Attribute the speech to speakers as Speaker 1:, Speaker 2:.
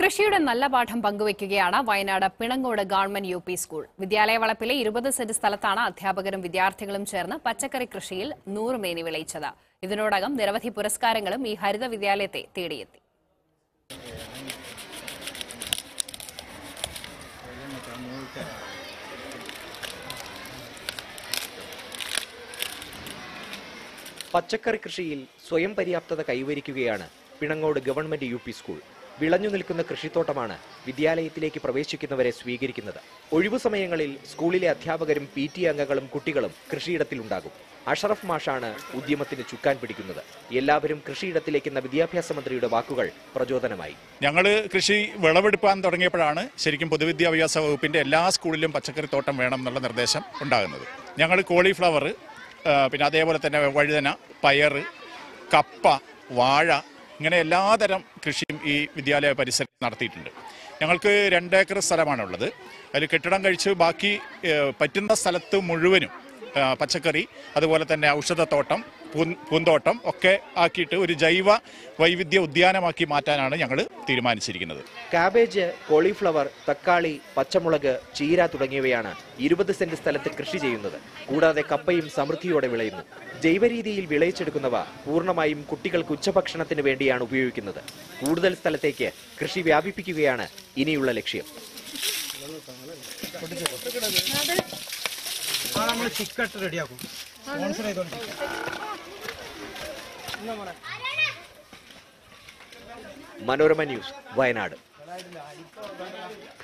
Speaker 1: കൃഷിയുടെ നല്ല പാഠം പങ്കുവയ്ക്കുകയാണ് Wayanad Pinangode government U P school വിദ്യാലയ വളപ്പിലെ ഇരുപത് സെന്റ് സ്ഥലത്താണ് അധ്യാപകരും വിദ്യാർത്ഥികളും ചേർന്ന് പച്ചക്കറി കൃഷിയിൽ നൂറുമേനി വിളയിച്ചത് ഇതിനോടകം നിരവധി പുരസ്കാരങ്ങളും ഈ ഹരിത വിദ്യാലയത്തെ തേടിയെത്തി
Speaker 2: പച്ചക്കറി കൃഷിയിൽ സ്വയം പര്യാപ്തത കൈവരിക്കുകയാണ് Pinangode government U P school വിളഞ്ഞു നിൽക്കുന്ന കൃഷിത്തോട്ടമാണ് വിദ്യാലയത്തിലേക്ക് പ്രവേശിക്കുന്നവരെ സ്വീകരിക്കുന്നത് ഒഴിവു സമയങ്ങളിൽ സ്കൂളിലെ അധ്യാപകരും പി ടി അംഗങ്ങളും കുട്ടികളും കൃഷിയിടത്തിലുണ്ടാകും അഷറഫ് മാഷാണ് ഉദ്യമത്തിന് ചുക്കാൻ പിടിക്കുന്നത് എല്ലാവരും കൃഷിയിടത്തിലേക്കെന്ന വിദ്യാഭ്യാസ മന്ത്രിയുടെ വാക്കുകൾ പ്രചോദനമായി
Speaker 3: ഞങ്ങൾ കൃഷി വിളവെടുപ്പാൻ തുടങ്ങിയപ്പോഴാണ് ശരിക്കും പൊതുവിദ്യാഭ്യാസ വകുപ്പിന്റെ എല്ലാ സ്കൂളിലും പച്ചക്കറി തോട്ടം വേണം എന്നുള്ള നിർദ്ദേശം ഉണ്ടാകുന്നത് ഞങ്ങൾ കോളിഫ്ലവർ പിന്നെ അതേപോലെ തന്നെ വഴുതന പയർ കപ്പ വാഴ ഇങ്ങനെ എല്ലാതരം കൃഷിയും ഈ വിദ്യാലയ പരിസരത്ത് നടത്തിയിട്ടുണ്ട് ഞങ്ങൾക്ക് രണ്ടേക്കർ സ്ഥലമാണുള്ളത് അതിൽ കെട്ടിടം കഴിച്ച് ബാക്കി ഏഹ്, പറ്റുന്ന സ്ഥലത്ത് മുഴുവനും ആ, പച്ചക്കറി അതുപോലെ തന്നെ ഔഷധത്തോട്ടം പൂൻ- പൂന്തോട്ടം ഒക്കെ ആക്കിയിട്ട് ഒരു ജൈവ വൈവിധ്യ ഉദ്യാനമാക്കി മാറ്റാനാണ് ഞങ്ങൾ തീരുമാനിച്ചിരിക്കുന്നത്
Speaker 2: കാബേജ് കോളിഫ്ലവർ തക്കാളി പച്ചമുളക് ചീര തുടങ്ങിയവയാണ് ഇരുപത് സെന്റ് സ്ഥലത്ത് കൃഷി ചെയ്യുന്നത് കൂടാതെ കപ്പയും സമൃദ്ധിയോടെ വിളയുന്നു ജൈവരീതിയിൽ വിളയിച്ചെടുക്കുന്നവ പൂർണ്ണമായും കുട്ടികൾക്ക് ഉച്ചഭക്ഷണത്തിന് വേണ്ടിയാണ് ഉപയോഗിക്കുന്നത് കൂടുതൽ സ്ഥലത്തേക്ക് കൃഷി വ്യാപിപ്പിക്കുകയാണ് ഇനിയുള്ള ലക്ഷ്യം
Speaker 4: ആ നമ്മൾ ചിക്കട്ട് റെഡിയാക്കും സ്പോൺസർ ചെയ്തോണ്ട്
Speaker 2: മനോരമ ന്യൂസ് വയനാട്